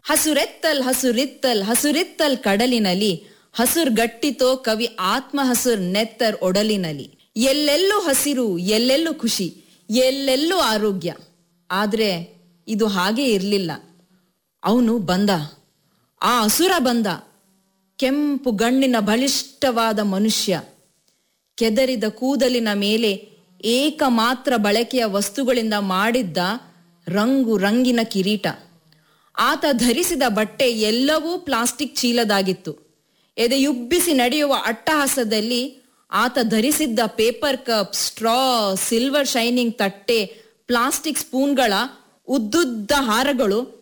ಹಸುರೆತ್ತಲ್ ಹಸುರಿತ್ತಲ್ ಹಸುರಿತ್ತಲ್ ಕಡಲಿನಲ್ಲಿ ಹಸುರ್ಗಟ್ಟಿತೋ ಕವಿ ಆತ್ಮ ಹಸುರ್ ನೆತ್ತರ್ ಒಡಲಿನಲ್ಲಿ ಎಲ್ಲೆಲ್ಲೂ ಹಸಿರು ಎಲ್ಲೆಲ್ಲೂ ಖುಷಿ ಎಲ್ಲೆಲ್ಲೂ ಆರೋಗ್ಯ ಆದ್ರೆ ಇದು ಹಾಗೆ ಇರಲಿಲ್ಲ ಅವನು ಬಂದ ಆ ಅಸುರ ಬಂದ ಕೆಂಪು ಗಣ್ಣಿನ ಬಲಿಷ್ಠವಾದ ಮನುಷ್ಯ ಕೆದರಿದ ಕೂದಲಿನ ಮೇಲೆ ಏಕಮಾತ್ರ ಬಳಕೆಯ ವಸ್ತುಗಳಿಂದ ಮಾಡಿದ್ದ ರಂಗು ರಂಗಿನ ಕಿರೀಟ ಆತ ಧರಿಸಿದ ಬಟ್ಟೆ ಎಲ್ಲವೂ ಪ್ಲಾಸ್ಟಿಕ್ ಚೀಲದಾಗಿತ್ತು ಎದೆಯುಬ್ಬಿಸಿ ನಡೆಯುವ ಅಟ್ಟಹಾಸದಲ್ಲಿ ಆತ ಧರಿಸಿದ್ದ paper cup straw silver shining ತಟ್ಟೆ ಪ್ಲಾಸ್ಟಿಕ್ ಸ್ಪೂನ್ಗಳ ಉದ್ದುದ್ದ ಹಾರಗಳು